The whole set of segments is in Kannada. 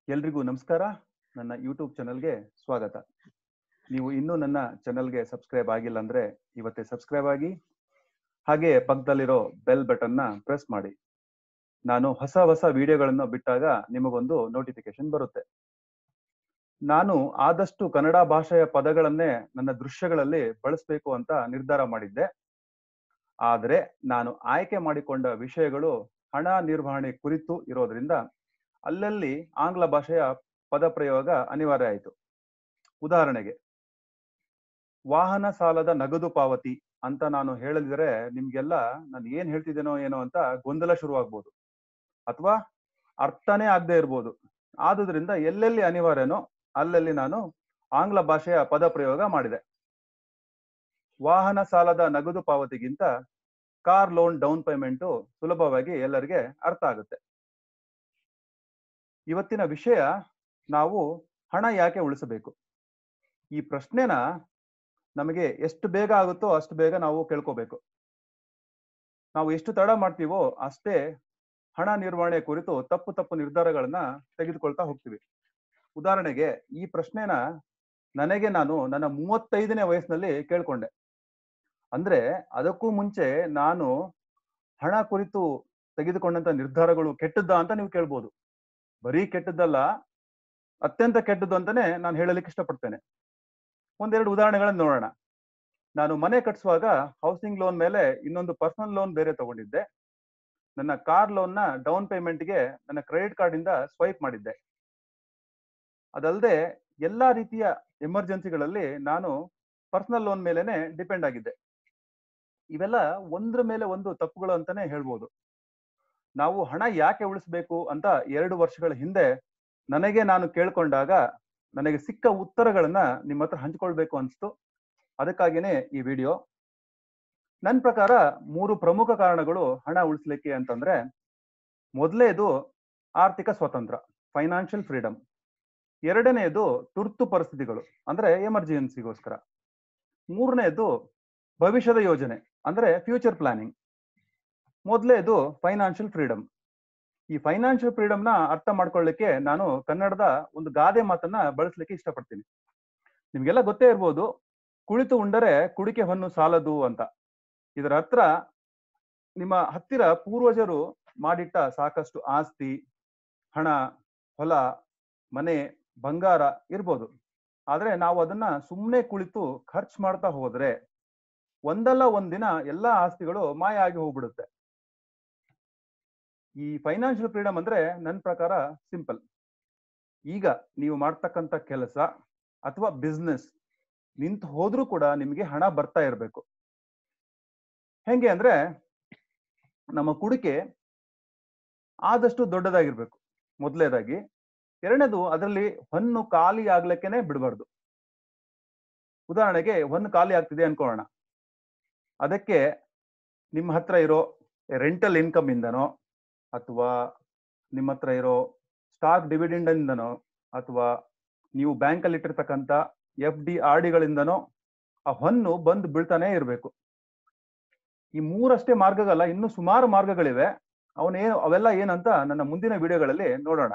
ಎಲ್ರಿಗೂ ನಮಸ್ಕಾರ ನನ್ನ ಯೂಟ್ಯೂಬ್ ಚಾನಲ್ಗೆ ಸ್ವಾಗತ ನೀವು ಇನ್ನೂ ನನ್ನ ಚಾನಲ್ಗೆ ಸಬ್ಸ್ಕ್ರೈಬ್ ಆಗಿಲ್ಲ ಅಂದ್ರೆ ಇವತ್ತೇ ಸಬ್ಸ್ಕ್ರೈಬ್ ಆಗಿ ಹಾಗೆ ಪಕ್ಕದಲ್ಲಿರೋ ಬೆಲ್ ಬಟನ್ನ ಪ್ರೆಸ್ ಮಾಡಿ ನಾನು ಹೊಸ ಹೊಸ ವಿಡಿಯೋಗಳನ್ನು ಬಿಟ್ಟಾಗ ನಿಮಗೊಂದು ನೋಟಿಫಿಕೇಶನ್ ಬರುತ್ತೆ ನಾನು ಆದಷ್ಟು ಕನ್ನಡ ಭಾಷೆಯ ಪದಗಳನ್ನೇ ನನ್ನ ದೃಶ್ಯಗಳಲ್ಲಿ ಬಳಸಬೇಕು ಅಂತ ನಿರ್ಧಾರ ಮಾಡಿದ್ದೆ ಆದರೆ ನಾನು ಆಯ್ಕೆ ಮಾಡಿಕೊಂಡ ವಿಷಯಗಳು ಹಣ ನಿರ್ವಹಣೆ ಕುರಿತು ಇರೋದ್ರಿಂದ ಅಲ್ಲಲ್ಲಿ ಆಂಗ್ಲ ಭಾಷೆಯ ಪದ ಪ್ರಯೋಗ ಅನಿವಾರ್ಯ ಆಯಿತು ಉದಾಹರಣೆಗೆ ವಾಹನ ಸಾಲದ ನಗದು ಪಾವತಿ ಅಂತ ನಾನು ಹೇಳಿದ್ರೆ ನಿಮ್ಗೆಲ್ಲ ನಾನು ಏನ್ ಹೇಳ್ತಿದ್ದೇನೋ ಏನೋ ಅಂತ ಗೊಂದಲ ಶುರುವಾಗ್ಬೋದು ಅಥವಾ ಅರ್ಥನೇ ಆಗದೆ ಇರ್ಬೋದು ಆದುದರಿಂದ ಎಲ್ಲೆಲ್ಲಿ ಅನಿವಾರ್ಯನೋ ಅಲ್ಲಲ್ಲಿ ನಾನು ಆಂಗ್ಲ ಭಾಷೆಯ ಪದ ಪ್ರಯೋಗ ಮಾಡಿದೆ ವಾಹನ ಸಾಲದ ನಗದು ಪಾವತಿಗಿಂತ ಕಾರ್ ಲೋನ್ ಡೌನ್ ಪೇಮೆಂಟು ಸುಲಭವಾಗಿ ಎಲ್ಲರಿಗೆ ಅರ್ಥ ಆಗುತ್ತೆ ಇವತ್ತಿನ ವಿಷಯ ನಾವು ಹಣ ಯಾಕೆ ಉಳಿಸಬೇಕು ಈ ಪ್ರಶ್ನೆನ ನಮಗೆ ಎಷ್ಟು ಬೇಗ ಆಗುತ್ತೋ ಅಷ್ಟು ಬೇಗ ನಾವು ಕೇಳ್ಕೋಬೇಕು ನಾವು ಎಷ್ಟು ತಡ ಮಾಡ್ತೀವೋ ಅಷ್ಟೇ ಹಣ ನಿರ್ವಹಣೆ ಕುರಿತು ತಪ್ಪು ತಪ್ಪು ನಿರ್ಧಾರಗಳನ್ನ ತೆಗೆದುಕೊಳ್ತಾ ಹೋಗ್ತೀವಿ ಉದಾಹರಣೆಗೆ ಈ ಪ್ರಶ್ನೆನ ನನಗೆ ನಾನು ನನ್ನ ಮೂವತ್ತೈದನೇ ವಯಸ್ಸಿನಲ್ಲಿ ಕೇಳ್ಕೊಂಡೆ ಅಂದ್ರೆ ಅದಕ್ಕೂ ಮುಂಚೆ ನಾನು ಹಣ ಕುರಿತು ತೆಗೆದುಕೊಂಡಂತ ನಿರ್ಧಾರಗಳು ಕೆಟ್ಟದ್ದ ಅಂತ ನೀವು ಕೇಳ್ಬೋದು ಬರೀ ಕೆಟ್ಟದ್ದಲ್ಲ ಅತ್ಯಂತ ಕೆಟ್ಟದ್ದು ಅಂತಾನೆ ನಾನು ಹೇಳಲಿಕ್ಕೆ ಇಷ್ಟಪಡ್ತೇನೆ ಒಂದೆರಡು ಉದಾಹರಣೆಗಳನ್ನು ನೋಡೋಣ ನಾನು ಮನೆ ಕಟ್ಸುವಾಗ ಹೌಸಿಂಗ್ ಲೋನ್ ಮೇಲೆ ಇನ್ನೊಂದು ಪರ್ಸನಲ್ ಲೋನ್ ಬೇರೆ ತಗೊಂಡಿದ್ದೆ ನನ್ನ ಕಾರ್ ಲೋನ್ನ ಡೌನ್ ಪೇಮೆಂಟ್ಗೆ ನನ್ನ ಕ್ರೆಡಿಟ್ ಕಾರ್ಡ್ ಇಂದ ಸ್ವೈಪ್ ಮಾಡಿದ್ದೆ ಅದಲ್ಲದೆ ಎಲ್ಲಾ ರೀತಿಯ ಎಮರ್ಜೆನ್ಸಿಗಳಲ್ಲಿ ನಾನು ಪರ್ಸನಲ್ ಲೋನ್ ಮೇಲೆನೆ ಡಿಪೆಂಡ್ ಆಗಿದ್ದೆ ಇವೆಲ್ಲ ಒಂದ್ರ ಮೇಲೆ ಒಂದು ತಪ್ಪುಗಳು ಅಂತಾನೆ ಹೇಳ್ಬೋದು ನಾವು ಹಣ ಯಾಕೆ ಉಳಿಸ್ಬೇಕು ಅಂತ ಎರಡು ವರ್ಷಗಳ ಹಿಂದೆ ನನಗೆ ನಾನು ಕೇಳ್ಕೊಂಡಾಗ ನನಗೆ ಸಿಕ್ಕ ಉತ್ತರಗಳನ್ನ ನಿಮ್ಮ ಹತ್ರ ಹಂಚ್ಕೊಳ್ಬೇಕು ಅನ್ಸ್ತು ಅದಕ್ಕಾಗಿನೇ ಈ ವಿಡಿಯೋ ನನ್ನ ಪ್ರಕಾರ ಮೂರು ಪ್ರಮುಖ ಕಾರಣಗಳು ಹಣ ಉಳಿಸ್ಲಿಕ್ಕೆ ಅಂತಂದ್ರೆ ಮೊದಲನೇದು ಆರ್ಥಿಕ ಸ್ವಾತಂತ್ರ್ಯ ಫೈನಾನ್ಷಿಯಲ್ ಫ್ರೀಡಮ್ ಎರಡನೆಯದು ತುರ್ತು ಪರಿಸ್ಥಿತಿಗಳು ಅಂದ್ರೆ ಎಮರ್ಜೆನ್ಸಿಗೋಸ್ಕರ ಮೂರನೇದು ಭವಿಷ್ಯದ ಯೋಜನೆ ಅಂದ್ರೆ ಫ್ಯೂಚರ್ ಪ್ಲಾನಿಂಗ್ ಮೊದಲೇದು ಫೈನಾನ್ಷಿಯಲ್ ಫ್ರೀಡಮ್ ಈ ಫೈನಾನ್ಷಿಯಲ್ ಫ್ರೀಡಮ್ ನ ಅರ್ಥ ಮಾಡ್ಕೊಳ್ಳಿಕ್ಕೆ ನಾನು ಕನ್ನಡದ ಒಂದು ಗಾದೆ ಮಾತನ್ನ ಬಳಸಲಿಕ್ಕೆ ಇಷ್ಟಪಡ್ತೀನಿ ನಿಮ್ಗೆಲ್ಲ ಗೊತ್ತೇ ಇರ್ಬೋದು ಕುಳಿತು ಉಂಡರೆ ಕುಡಿಕೆ ಹೊನ್ನು ಸಾಲದು ಅಂತ ಇದರ ಹತ್ರ ನಿಮ್ಮ ಹತ್ತಿರ ಪೂರ್ವಜರು ಮಾಡಿಟ್ಟ ಸಾಕಷ್ಟು ಆಸ್ತಿ ಹಣ ಹೊಲ ಮನೆ ಬಂಗಾರ ಇರ್ಬೋದು ಆದ್ರೆ ನಾವು ಅದನ್ನ ಸುಮ್ಮನೆ ಕುಳಿತು ಖರ್ಚು ಮಾಡ್ತಾ ಹೋದ್ರೆ ಒಂದಲ್ಲ ಒಂದಿನ ಎಲ್ಲಾ ಆಸ್ತಿಗಳು ಮಾಯ ಆಗಿ ಹೋಗ್ಬಿಡುತ್ತೆ ಈ ಫೈನಾನ್ಷಿಯಲ್ ಫ್ರೀಡಮ್ ಅಂದ್ರೆ ನನ್ನ ಪ್ರಕಾರ ಸಿಂಪಲ್ ಈಗ ನೀವು ಮಾಡ್ತಕ್ಕಂಥ ಕೆಲಸ ಅಥವಾ ಬಿಸ್ನೆಸ್ ನಿಂತು ಹೋದ್ರೂ ಕೂಡ ನಿಮಗೆ ಹಣ ಬರ್ತಾ ಇರಬೇಕು ಹೆಂಗೆ ಅಂದ್ರೆ ನಮ್ಮ ಕುಡಿಕೆ ಆದಷ್ಟು ದೊಡ್ಡದಾಗಿರ್ಬೇಕು ಮೊದಲನೇದಾಗಿ ಎರಡನೇದು ಅದರಲ್ಲಿ ಹೊನ್ನು ಖಾಲಿ ಆಗ್ಲಿಕ್ಕೇನೆ ಬಿಡಬಾರ್ದು ಉದಾಹರಣೆಗೆ ಹೊನ್ನು ಖಾಲಿ ಆಗ್ತಿದೆ ಅನ್ಕೊಳ್ಳೋಣ ಅದಕ್ಕೆ ನಿಮ್ಮ ಹತ್ರ ಇರೋ ರೆಂಟಲ್ ಇನ್ಕಮ್ ಇಂದನೋ ಅಥವಾ ನಿಮ್ಮ ಹತ್ರ ಇರೋ ಸ್ಟಾಕ್ ಡಿವಿಡೆಂಡ್ ಇಂದನೋ ಅಥವಾ ನೀವು ಬ್ಯಾಂಕಲ್ಲಿ ಇಟ್ಟಿರ್ತಕ್ಕಂಥ ಎಫ್ ಡಿ ಆರ್ ಡಿಗಳಿಂದನೋ ಆ ಹೊನ್ನು ಬಂದು ಬೀಳ್ತಾನೆ ಇರಬೇಕು ಈ ಮೂರಷ್ಟೇ ಮಾರ್ಗಗಲ್ಲ ಇನ್ನು ಸುಮಾರು ಮಾರ್ಗಗಳಿವೆ ಅವನೇನು ಅವೆಲ್ಲ ಏನಂತ ನನ್ನ ಮುಂದಿನ ವಿಡಿಯೋಗಳಲ್ಲಿ ನೋಡೋಣ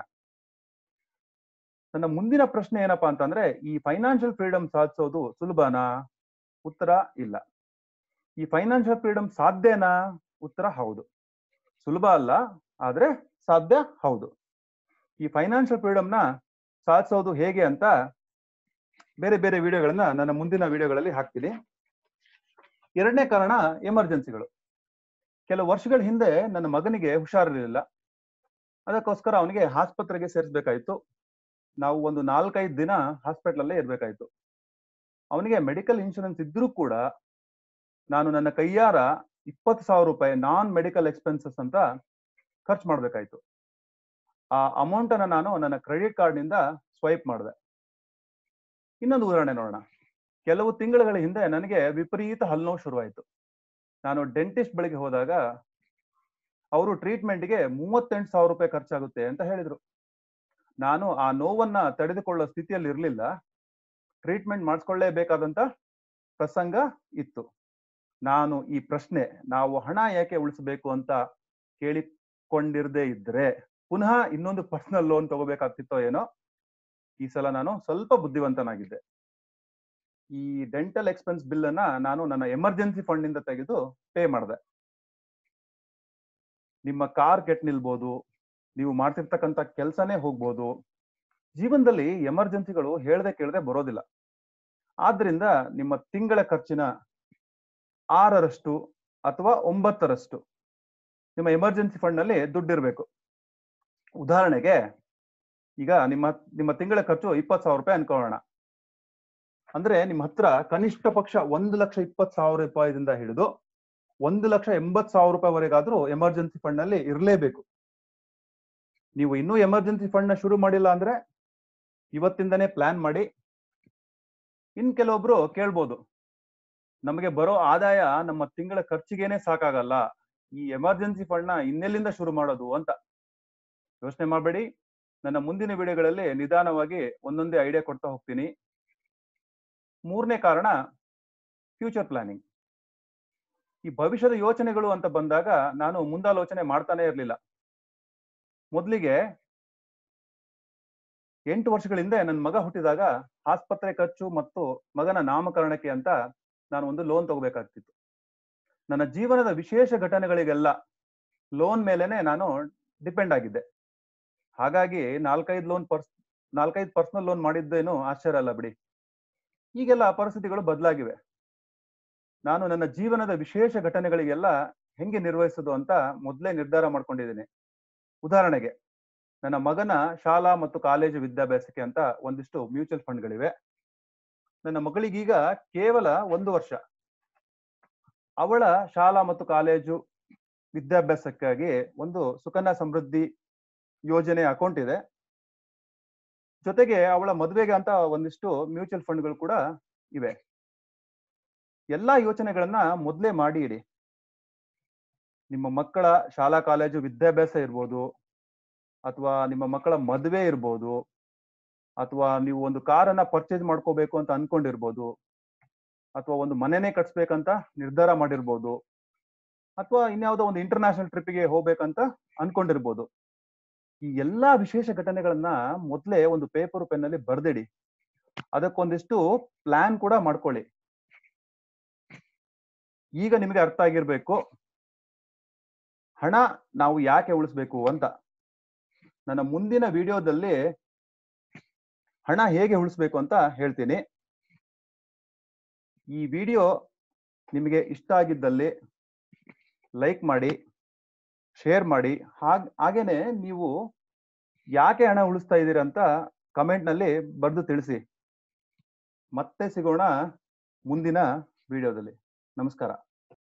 ನನ್ನ ಮುಂದಿನ ಪ್ರಶ್ನೆ ಏನಪ್ಪಾ ಅಂತಂದ್ರೆ ಈ ಫೈನಾನ್ಷಿಯಲ್ ಫ್ರೀಡಮ್ ಸಾಧಿಸೋದು ಸುಲಭನಾ ಉತ್ತರ ಇಲ್ಲ ಈ ಫೈನಾನ್ಷಿಯಲ್ ಫ್ರೀಡಮ್ ಸಾಧ್ಯನಾ ಉತ್ತರ ಹೌದು ಸುಲಭ ಅಲ್ಲ ಆದ್ರೆ ಸಾಧ್ಯ ಹೌದು ಈ ಫೈನಾನ್ಷಿಯಲ್ ಫ್ರೀಡಮ್ನ ಸಾಧಿಸೋದು ಹೇಗೆ ಅಂತ ಬೇರೆ ಬೇರೆ ವಿಡಿಯೋಗಳನ್ನ ನನ್ನ ಮುಂದಿನ ವಿಡಿಯೋಗಳಲ್ಲಿ ಹಾಕ್ತೀನಿ ಎರಡನೇ ಕಾರಣ ಎಮರ್ಜೆನ್ಸಿಗಳು ಕೆಲವು ವರ್ಷಗಳ ಹಿಂದೆ ನನ್ನ ಮಗನಿಗೆ ಹುಷಾರಿರಲಿಲ್ಲ ಅದಕ್ಕೋಸ್ಕರ ಅವನಿಗೆ ಆಸ್ಪತ್ರೆಗೆ ಸೇರಿಸ್ಬೇಕಾಯ್ತು ನಾವು ಒಂದು ನಾಲ್ಕೈದು ದಿನ ಹಾಸ್ಪಿಟ್ಲಲ್ಲೇ ಇರ್ಬೇಕಾಯ್ತು ಅವನಿಗೆ ಮೆಡಿಕಲ್ ಇನ್ಶೂರೆನ್ಸ್ ಇದ್ರೂ ಕೂಡ ನಾನು ನನ್ನ ಕೈಯಾರ ಇಪ್ಪತ್ತು ಸಾವಿರ ರೂಪಾಯಿ ನಾನ್ ಮೆಡಿಕಲ್ ಎಕ್ಸ್ಪೆನ್ಸಸ್ ಅಂತ ಖರ್ಚು ಮಾಡ್ಬೇಕಾಯ್ತು ಆ ಅಮೌಂಟ್ ಅನ್ನ ನಾನು ನನ್ನ ಕ್ರೆಡಿಟ್ ಕಾರ್ಡ್ ನಿಂದ ಸ್ವೈಪ್ ಮಾಡಿದೆ ಇನ್ನೊಂದು ಉದಾಹರಣೆ ನೋಡೋಣ ಕೆಲವು ತಿಂಗಳುಗಳ ಹಿಂದೆ ನನಗೆ ವಿಪರೀತ ಹಲ್ನೋವು ಶುರುವಾಯಿತು ನಾನು ಡೆಂಟಿಸ್ಟ್ ಬಳಿಗೆ ಹೋದಾಗ ಅವರು ಟ್ರೀಟ್ಮೆಂಟ್ಗೆ ಮೂವತ್ತೆಂಟು ಸಾವಿರ ರೂಪಾಯಿ ಖರ್ಚಾಗುತ್ತೆ ಅಂತ ಹೇಳಿದ್ರು ನಾನು ಆ ನೋವನ್ನ ತಡೆದುಕೊಳ್ಳೋ ಸ್ಥಿತಿಯಲ್ಲಿ ಇರಲಿಲ್ಲ ಟ್ರೀಟ್ಮೆಂಟ್ ಮಾಡಿಸ್ಕೊಳ್ಳೇಬೇಕಾದಂತ ಪ್ರಸಂಗ ಇತ್ತು ನಾನು ಈ ಪ್ರಶ್ನೆ ನಾವು ಹಣ ಯಾಕೆ ಉಳಿಸಬೇಕು ಅಂತ ಕೇಳಿಕೊಂಡಿರದೇ ಇದ್ರೆ ಪುನಃ ಇನ್ನೊಂದು ಪರ್ಸನಲ್ ಲೋನ್ ತಗೋಬೇಕಾಗ್ತಿತ್ತೋ ಏನೋ ಈ ಸಲ ನಾನು ಸ್ವಲ್ಪ ಬುದ್ಧಿವಂತನಾಗಿದ್ದೆ ಈ ಡೆಂಟಲ್ ಎಕ್ಸ್ಪೆನ್ಸ್ ಬಿಲ್ ಅನ್ನ ನಾನು ನನ್ನ ಎಮರ್ಜೆನ್ಸಿ ಫಂಡ್ ನಿಂದ ತೆಗೆದು ಪೇ ಮಾಡಿದೆ ನಿಮ್ಮ ಕಾರ್ ಕೆಟ್ ನಿಲ್ಬೋದು ನೀವು ಮಾಡ್ತಿರ್ತಕ್ಕಂಥ ಕೆಲಸನೇ ಹೋಗ್ಬೋದು ಜೀವನದಲ್ಲಿ ಎಮರ್ಜೆನ್ಸಿಗಳು ಹೇಳ್ದೆ ಕೇಳದೆ ಬರೋದಿಲ್ಲ ಆದ್ರಿಂದ ನಿಮ್ಮ ತಿಂಗಳ ಖರ್ಚಿನ ಆರರಷ್ಟು ಅಥವಾ ಒಂಬತ್ತರಷ್ಟು ನಿಮ್ಮ ಎಮರ್ಜೆನ್ಸಿ ಫಂಡ್ ನಲ್ಲಿ ದುಡ್ಡಿರ್ಬೇಕು ಉದಾಹರಣೆಗೆ ಈಗ ನಿಮ್ಮ ನಿಮ್ಮ ತಿಂಗಳ ಖರ್ಚು ಇಪ್ಪತ್ತು ಸಾವಿರ ರೂಪಾಯಿ ಅನ್ಕೊಳ್ಳೋಣ ಅಂದ್ರೆ ನಿಮ್ಮ ಹತ್ರ ಕನಿಷ್ಠ ಪಕ್ಷ ಒಂದು ಲಕ್ಷ ಇಪ್ಪತ್ತು ಸಾವಿರ ರೂಪಾಯಿದಿಂದ ಹಿಡಿದು ಒಂದು ಲಕ್ಷ ಎಂಬತ್ ಸಾವಿರ ರೂಪಾಯಿವರೆಗಾದ್ರೂ ಎಮರ್ಜೆನ್ಸಿ ಫಂಡ್ ನಲ್ಲಿ ಇರಲೇಬೇಕು ನೀವು ಇನ್ನೂ ಎಮರ್ಜೆನ್ಸಿ ಫಂಡ್ ನ ಶುರು ಮಾಡಿಲ್ಲ ಅಂದ್ರೆ ಇವತ್ತಿಂದನೇ ಪ್ಲಾನ್ ಮಾಡಿ ಇನ್ ಕೆಲವೊಬ್ರು ಕೇಳ್ಬೋದು ನಮಗೆ ಬರೋ ಆದಾಯ ನಮ್ಮ ತಿಂಗಳ ಖರ್ಚಿಗೇನೆ ಸಾಕಾಗಲ್ಲ ಈ ಎಮರ್ಜೆನ್ಸಿ ಫಂಡ್ ನ ಇನ್ನೆಲ್ಲಿಂದ ಶುರು ಮಾಡೋದು ಅಂತ ಯೋಚನೆ ಮಾಡಬೇಡಿ ನನ್ನ ಮುಂದಿನ ವಿಡಿಯೋಗಳಲ್ಲಿ ನಿಧಾನವಾಗಿ ಒಂದೊಂದೇ ಐಡಿಯಾ ಕೊಡ್ತಾ ಹೋಗ್ತೀನಿ ಮೂರನೇ ಕಾರಣ ಫ್ಯೂಚರ್ ಪ್ಲಾನಿಂಗ್ ಈ ಭವಿಷ್ಯದ ಯೋಚನೆಗಳು ಅಂತ ಬಂದಾಗ ನಾನು ಮುಂದಾಲೋಚನೆ ಮಾಡ್ತಾನೆ ಇರಲಿಲ್ಲ ಮೊದಲಿಗೆ ಎಂಟು ವರ್ಷಗಳ ಹಿಂದೆ ನನ್ನ ಮಗ ಹುಟ್ಟಿದಾಗ ಆಸ್ಪತ್ರೆ ಖರ್ಚು ಮತ್ತು ಮಗನ ನಾಮಕರಣಕ್ಕೆ ಅಂತ ನಾನು ಒಂದು ಲೋನ್ ತಗೋಬೇಕಾಗ್ತಿತ್ತು ನನ್ನ ಜೀವನದ ವಿಶೇಷ ಘಟನೆಗಳಿಗೆಲ್ಲ ಲೋನ್ ಮೇಲೆನೆ ನಾನು ಡಿಪೆಂಡ್ ಆಗಿದ್ದೆ ಹಾಗಾಗಿ ನಾಲ್ಕೈದು ಲೋನ್ ಪರ್ಸ್ ನಾಲ್ಕೈದು ಪರ್ಸನಲ್ ಲೋನ್ ಮಾಡಿದ್ದೇನು ಆಶ್ಚರ್ಯ ಅಲ್ಲ ಬಿಡಿ ಈಗೆಲ್ಲ ಪರಿಸ್ಥಿತಿಗಳು ಬದಲಾಗಿವೆ ನಾನು ನನ್ನ ಜೀವನದ ವಿಶೇಷ ಘಟನೆಗಳಿಗೆಲ್ಲ ಹೆಂಗೆ ನಿರ್ವಹಿಸೋದು ಅಂತ ಮೊದಲೇ ನಿರ್ಧಾರ ಮಾಡ್ಕೊಂಡಿದ್ದೀನಿ ಉದಾಹರಣೆಗೆ ನನ್ನ ಮಗನ ಶಾಲಾ ಮತ್ತು ಕಾಲೇಜು ವಿದ್ಯಾಭ್ಯಾಸಕ್ಕೆ ಅಂತ ಒಂದಿಷ್ಟು ಮ್ಯೂಚುವಲ್ ಫಂಡ್ಗಳಿವೆ ನನ್ನ ಮಗಳಿಗೀಗ ಕೇವಲ ಒಂದು ವರ್ಷ ಅವಳ ಶಾಲಾ ಮತ್ತು ಕಾಲೇಜು ವಿದ್ಯಾಭ್ಯಾಸಕ್ಕಾಗಿ ಒಂದು ಸುಕನ್ಯಾ ಸಮೃದ್ಧಿ ಯೋಜನೆ ಅಕೌಂಟ್ ಇದೆ ಜೊತೆಗೆ ಅವಳ ಮದುವೆಗೆ ಅಂತ ಒಂದಿಷ್ಟು ಮ್ಯೂಚುವಲ್ ಫಂಡ್ಗಳು ಕೂಡ ಇವೆ ಎಲ್ಲಾ ಯೋಚನೆಗಳನ್ನ ಮೊದಲೇ ಮಾಡಿ ಇಡಿ ನಿಮ್ಮ ಮಕ್ಕಳ ಶಾಲಾ ಕಾಲೇಜು ವಿದ್ಯಾಭ್ಯಾಸ ಇರ್ಬೋದು ಅಥವಾ ನಿಮ್ಮ ಮಕ್ಕಳ ಮದುವೆ ಇರ್ಬೋದು ಅಥವಾ ನೀವು ಒಂದು ಕಾರನ್ನ ಪರ್ಚೇಸ್ ಮಾಡ್ಕೋಬೇಕು ಅಂತ ಅನ್ಕೊಂಡಿರ್ಬೋದು ಅಥವಾ ಒಂದು ಮನೆನೇ ಕಟ್ಸ್ಬೇಕಂತ ನಿರ್ಧಾರ ಮಾಡಿರ್ಬೋದು ಅಥವಾ ಇನ್ಯಾವುದೋ ಒಂದು ಇಂಟರ್ನ್ಯಾಷನಲ್ ಟ್ರಿಪ್ಗೆ ಹೋಗ್ಬೇಕಂತ ಅನ್ಕೊಂಡಿರ್ಬೋದು ಈ ಎಲ್ಲಾ ವಿಶೇಷ ಘಟನೆಗಳನ್ನ ಮೊದಲೇ ಒಂದು ಪೇಪರ್ ಪೆನ್ ಅಲ್ಲಿ ಬರ್ದಿಡಿ ಅದಕ್ಕೊಂದಿಷ್ಟು ಪ್ಲಾನ್ ಕೂಡ ಮಾಡ್ಕೊಳ್ಳಿ ಈಗ ನಿಮಗೆ ಅರ್ಥ ಆಗಿರ್ಬೇಕು ಹಣ ನಾವು ಯಾಕೆ ಉಳಿಸ್ಬೇಕು ಅಂತ ನನ್ನ ಮುಂದಿನ ವಿಡಿಯೋದಲ್ಲಿ ಹಣ ಹೇಗೆ ಉಳಿಸ್ಬೇಕು ಅಂತ ಹೇಳ್ತೀನಿ ಈ ವಿಡಿಯೋ ನಿಮಗೆ ಇಷ್ಟ ಆಗಿದ್ದಲ್ಲಿ ಲೈಕ್ ಮಾಡಿ ಶೇರ್ ಮಾಡಿ ಹಾಗ್ ಹಾಗೇನೆ ನೀವು ಯಾಕೆ ಹಣ ಉಳಿಸ್ತಾ ಇದ್ದೀರಾ ಅಂತ ಕಮೆಂಟ್ ನಲ್ಲಿ ಬರೆದು ತಿಳಿಸಿ ಮತ್ತೆ ಸಿಗೋಣ ಮುಂದಿನ ವಿಡಿಯೋದಲ್ಲಿ ನಮಸ್ಕಾರ